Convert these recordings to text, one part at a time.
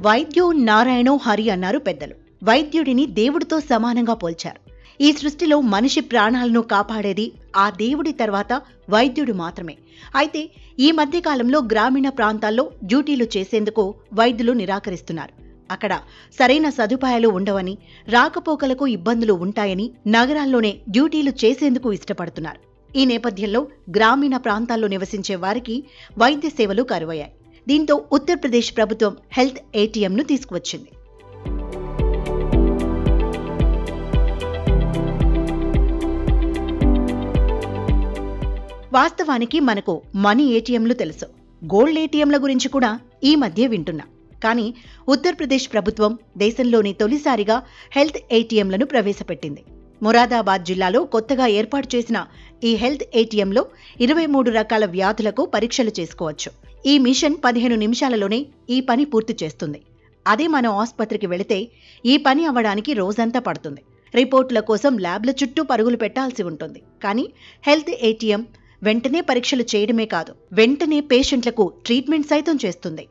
వైద్యో నారాయణో హరి అన్నారు పెద్దలు వైద్యుడిని దేవుడితో సమానంగా పోల్చారు ఈ సృష్టిలో మనిషి ప్రాణాలను కాపాడేది ఆ దేవుడి తర్వాత వైద్యుడు మాత్రమే అయితే ఈ మధ్య కాలంలో గ్రామీణ ప్రాంతాల్లో డ్యూటీలు చేసేందుకు వైద్యులు నిరాకరిస్తున్నారు అక్కడ సరైన సదుపాయాలు ఉండవని రాకపోకలకు ఇబ్బందులు ఉంటాయని నగరాల్లోనే డ్యూటీలు చేసేందుకు ఇష్టపడుతున్నారు ఈ నేపథ్యంలో గ్రామీణ ప్రాంతాల్లో నివసించే వారికి వైద్య సేవలు కరువయ్యాయి దీంతో ఉత్తరప్రదేశ్ ప్రభుత్వం హెల్త్ ఏటీఎంను తీసుకువచ్చింది వాస్తవానికి మనకు మనీ ఏటీఎంలు తెలుసు గోల్డ్ ఏటీఎంల గురించి కూడా ఈ మధ్య వింటున్నా కానీ ఉత్తరప్రదేశ్ ప్రభుత్వం దేశంలోని తొలిసారిగా హెల్త్ ఏటీఎంలను ప్రవేశపెట్టింది మురాదాబాద్ జిల్లాలో కొత్తగా ఏర్పాటు చేసిన ఈ హెల్త్ ఏటీఎంలో ఇరవై మూడు రకాల వ్యాధులకు పరీక్షలు చేసుకోవచ్చు ఈ మిషన్ పదిహేను నిమిషాలలోనే ఈ పని పూర్తి చేస్తుంది అదే మనం ఆసుపత్రికి వెళితే ఈ పని అవ్వడానికి రోజంతా పడుతుంది రిపోర్టుల కోసం ల్యాబ్ల చుట్టూ పరుగులు పెట్టాల్సి ఉంటుంది కానీ హెల్త్ ఏటీఎం వెంటనే పరీక్షలు చేయడమే కాదు వెంటనే పేషెంట్లకు ట్రీట్మెంట్ సైతం చేస్తుంది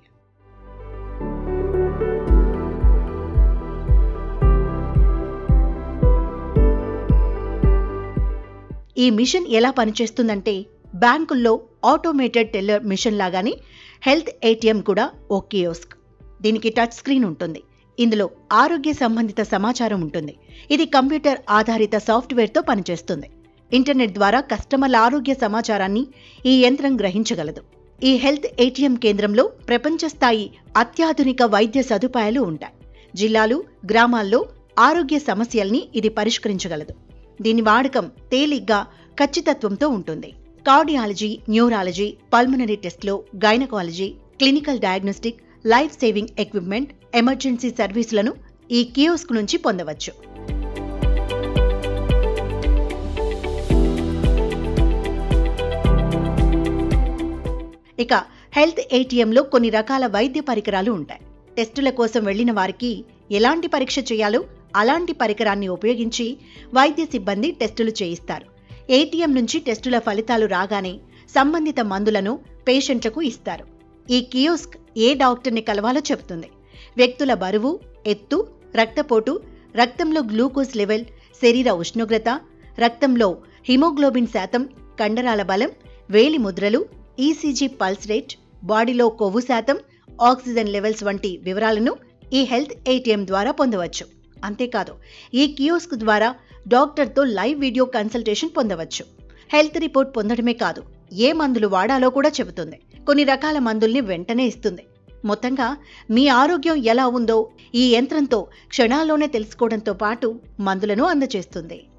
ఈ మిషన్ ఎలా పనిచేస్తుందంటే బ్యాంకుల్లో ఆటోమేటెడ్ టెల్లర్ మిషన్ లాగానే హెల్త్ ఏటీఎం కూడా ఓ కియోస్క్ దీనికి టచ్ స్క్రీన్ ఉంటుంది ఇందులో ఆరోగ్య సంబంధిత సమాచారం ఉంటుంది ఇది కంప్యూటర్ ఆధారిత సాఫ్ట్వేర్తో పనిచేస్తుంది ఇంటర్నెట్ ద్వారా కస్టమర్ల ఆరోగ్య సమాచారాన్ని ఈ యంత్రం గ్రహించగలదు ఈ హెల్త్ ఏటీఎం కేంద్రంలో ప్రపంచ స్థాయి అత్యాధునిక వైద్య సదుపాయాలు ఉంటాయి జిల్లాలు గ్రామాల్లో ఆరోగ్య సమస్యల్ని ఇది పరిష్కరించగలదు దీని వాడకం తేలిగ్గా ఖచ్చితత్వంతో ఉంటుంది కార్డియాలజీ న్యూరాలజీ పల్మనరీ టెస్ట్లో gynaecology clinical diagnostic life saving equipment emergency సర్వీసులను ఈ కియోస్క్ నుంచి పొందవచ్చు ఇక హెల్త్ ఏటీఎంలో కొన్ని రకాల వైద్య పరికరాలు ఉంటాయి టెస్టుల కోసం వెళ్లిన వారికి ఎలాంటి పరీక్ష చేయాలో అలాంటి పరికరాన్ని ఉపయోగించి వైద్య సిబ్బంది టెస్టులు చేయిస్తారు ఏటీఎం నుంచి టెస్టుల ఫలితాలు రాగానే సంబంధిత మందులను పేషెంట్లకు ఇస్తారు ఈ కియోస్క్ ఏ డాక్టర్ని కలవాలో చెబుతుంది వ్యక్తుల బరువు ఎత్తు రక్తపోటు రక్తంలో గ్లూకోజ్ లెవెల్ శరీర ఉష్ణోగ్రత రక్తంలో హిమోగ్లోబిన్ శాతం కండరాల బలం వేలి ముద్రలు ఈసీజీ పల్స్ రేట్ బాడీలో కొవ్వు శాతం ఆక్సిజన్ లెవెల్స్ వంటి వివరాలను ఈ హెల్త్ ఏటీఎం ద్వారా పొందవచ్చు అంతేకాదు ఈ కియోస్క్ ద్వారా డాక్టర్తో లైవ్ వీడియో కన్సల్టేషన్ పొందవచ్చు హెల్త్ రిపోర్ట్ పొందడమే కాదు ఏ మందులు వాడాలో కూడా చెబుతుంది కొన్ని రకాల మందుల్ని వెంటనే ఇస్తుంది మొత్తంగా మీ ఆరోగ్యం ఎలా ఉందో ఈ యంత్రంతో క్షణాల్లోనే తెలుసుకోవడంతో పాటు మందులను అందజేస్తుంది